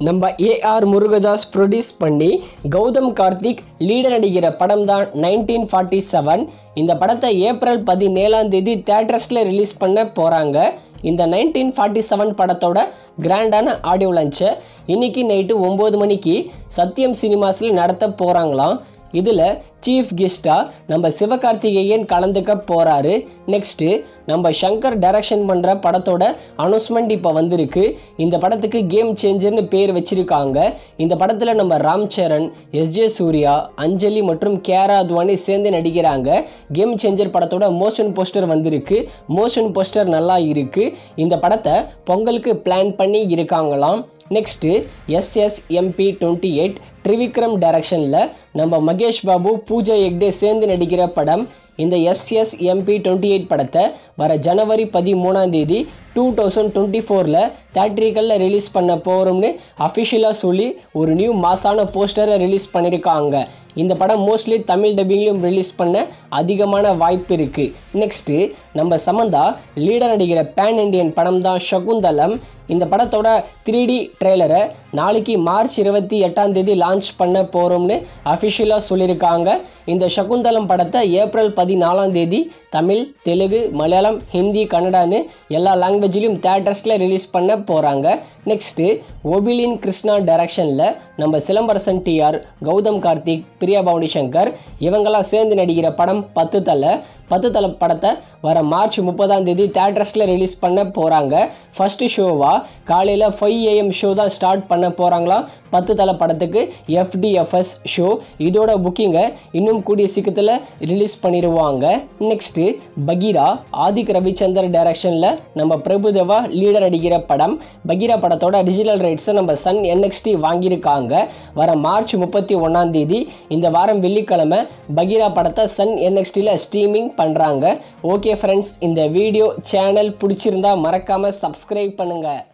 நம்ம AR Murugadoss produce பண்ணி Gautham Karthik leader நடிக்கிற படம் தான் நைன்டீன் ஃபார்ட்டி செவன் இந்த படத்தை ஏப்ரல் பதினேழாம் தேதி தேட்டர்ஸில் ரிலீஸ் பண்ண போகிறாங்க இந்த நைன்டீன் ஃபார்ட்டி செவன் படத்தோட கிராண்டான ஆடியோ லஞ்சை இன்னைக்கு நைட்டு ஒம்பது மணிக்கு சத்யம் சினிமாஸில் நடத்த போகிறாங்களாம் இதில் சீஃப் கெஸ்ட்டாக நம்ம சிவகார்த்திகேயன் கலந்துக்க போகிறாரு நெக்ஸ்ட்டு நம்ம சங்கர் டைரக்ஷன் பண்ணுற படத்தோட அனௌன்ஸ்மெண்ட் இப்போ வந்திருக்கு இந்த படத்துக்கு கேம் சேஞ்சர்னு பேர் வச்சிருக்காங்க இந்த படத்தில் நம்ம ராம் சரண் எஸ்ஜே சூர்யா அஞ்சலி மற்றும் கேரா அத்வானி சேர்ந்து நடிக்கிறாங்க கேம் சேஞ்சர் படத்தோட மோஷன் போஸ்டர் வந்திருக்கு மோஷன் போஸ்டர் நல்லா இருக்குது இந்த படத்தை பொங்கலுக்கு பிளான் பண்ணி இருக்காங்களாம் next SSMB twenty eight Trivikram டைரக்ஷனில் நம்ம மகேஷ் பாபு பூஜா ஹெக்டே சேர்ந்து நடிக்கிற படம் இந்த எஸ்எஸ்எம்பி டுவெண்ட்டி எயிட் படத்தை வர ஜனவரி பதிமூணாம் தேதி டூ தௌசண்ட் டுவெண்ட்டி ஃபோரில் தேட்ரிக்கலில் ரிலீஸ் பண்ண போகிறோம்னு அஃபிஷியலாக சொல்லி ஒரு நியூ மாசான போஸ்டரை ரிலீஸ் பண்ணியிருக்காங்க இந்த படம் மோஸ்ட்லி தமிழ் டப்பிங்லையும் ரிலீஸ் பண்ண அதிகமான வாய்ப்பு இருக்குது நெக்ஸ்ட்டு நம்ம சமந்தா லீடர் நடிக்கிற பேன் இண்டியன் படம் தான் சகுந்தலம் இந்த படத்தோட த்ரீ டி ட்ரெய்லரை நாளைக்கு மார்ச் இருபத்தி எட்டாம் தேதி லான்ச் பண்ண போகிறோம்னு அஃபிஷியலாக சொல்லியிருக்காங்க இந்த சகுந்தலம் படத்தை ஏப்ரல் பதினாலாம் தேதி தமிழ் தெலுங்கு மலையாளம் ஹிந்தி கன்னடான்னு எல்லா லாங்குவேஜ்லையும் தேட்டர்ஸில் ரிலீஸ் பண்ண போகிறாங்க நெக்ஸ்ட்டு ஒபிலின் கிருஷ்ணா டைரக்ஷனில் நம்ம சிலம்பரசன் டிஆர் கௌதம் கார்த்திக் பிரியா பவானி சங்கர் இவங்கெல்லாம் சேர்ந்து நடிக்கிற படம் பத்து தலை பத்து தலை படத்தை வர மார்ச் முப்பதாம் தேதி தேட்டர்ஸில் ரிலீஸ் பண்ண போகிறாங்க ஃபஸ்ட்டு ஷோவாக காலையில் ஃபைவ் ஏஎம் ஷோ தான் ஸ்டார்ட் பண்ண போகிறாங்களாம் பத்து தலை படத்துக்கு எஃப்டிஎஃப்எஸ் ஷோ இதோட புக்கிங்கை இன்னும் கூடிய சீக்கிரத்தில் ரிலீஸ் பண்ணிடுவாங்க நெக்ஸ்ட்டு பகீரா ஆதிக் ரவிச்சந்தர் டைரக்ஷனில் நம்ம பிரபுதேவா லீடர் அடிக்கிற படம் பகீரா படத்தோட டிஜிட்டல் ரைட்ஸை நம்ம சன் என்எக்ஸ்டி வாங்கியிருக்காங்க வர மார்ச் முப்பத்தி ஒன்றாம் தேதி இந்த வாரம் வெள்ளிக்கிழமை பகீரா படத்தை சன் என்எக்ஸ்டியில் ஸ்ட்ரீமிங் பண்ணுறாங்க ஓகே ஃப்ரெண்ட்ஸ் இந்த வீடியோ சேனல் பிடிச்சிருந்தா மறக்காமல் சப்ஸ்கிரைப் பண்ணுங்கள்